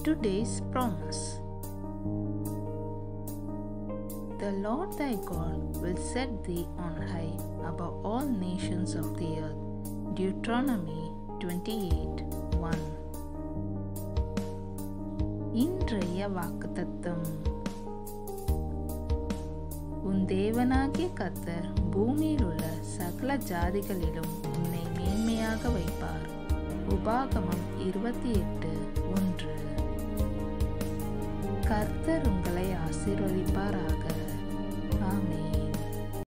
Today's promise The Lord thy God will set thee on high above all nations of the earth. Deuteronomy 28 1 இன்றைய வாக்குத்தத்தம் உன் தேவனாகிய கர்த்தர் பூமியில் உள்ள சகல ஜாதிகளிலும் உன்னை மேன்மையாக வைப்பார் உபாகமம் இருபத்தி எட்டு ஒன்று கர்த்தர் உங்களை ஆசீர்வதிப்பாராக ஆமென்